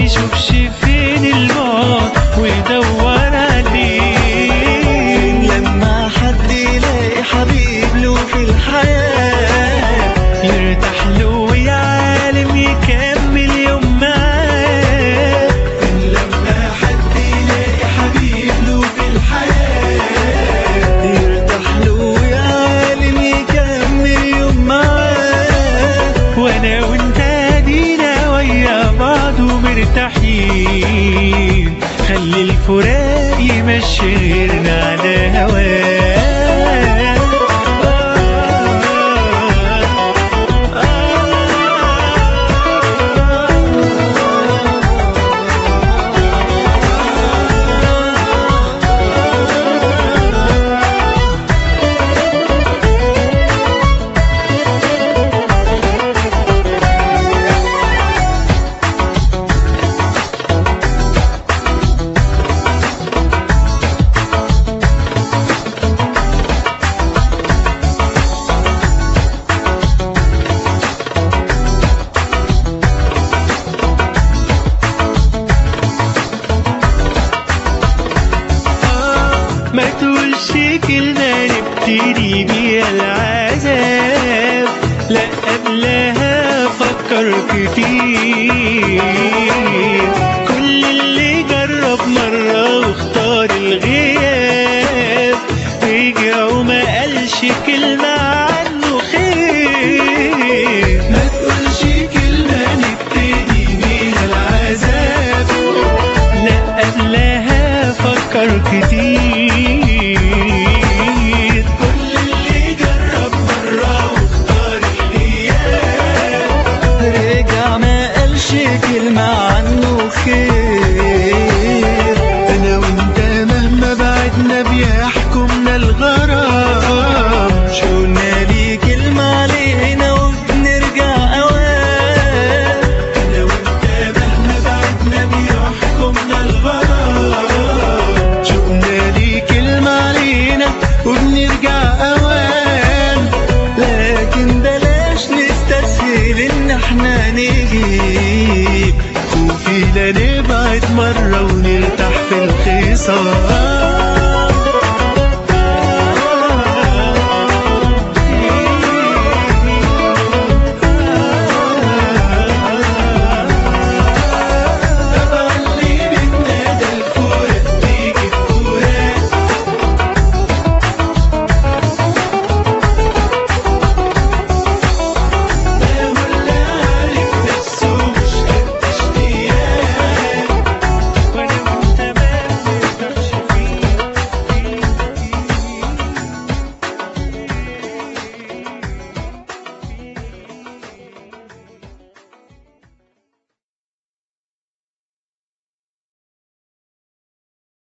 يشوفش فين البعد ويدور عليه لما حد يلاقي حبيب له في الحياة يرتاح له ويا عالم يكمل يوم معاه لما حد يلاقي حبيب له في الحياة يرتاح له يا عالم يكمل يوم معاه وانا وانت دينا ويا بعض ومرتاحين خلي الفراق يمشي غيرنا على ما تقولش كلمة نبتدي بيها العذاب لا قبلها فكر كتير كل اللي جرب مرة واختار الغياب رجع وما قالش كلمة عنه خير ما تقولش كلمة نبتدي بيها العذاب لا قبلها فكر كتير كل اللي جرب مرة واختار الغياب رجع ما قالش كلمة عنه خير أنا وأنت مهما بعدنا بيحكمنا الغرام شونا ليه كلمة علينا وبنرجع أوام أنا وأنت مهما بعدنا بيحكمنا الغرام شونا ليه كلمة علينا وبنرجع أوام لكن بلاش نستسهل إن احنا نجيب خوفي لا نبعد مرة ونرتاح في الخصام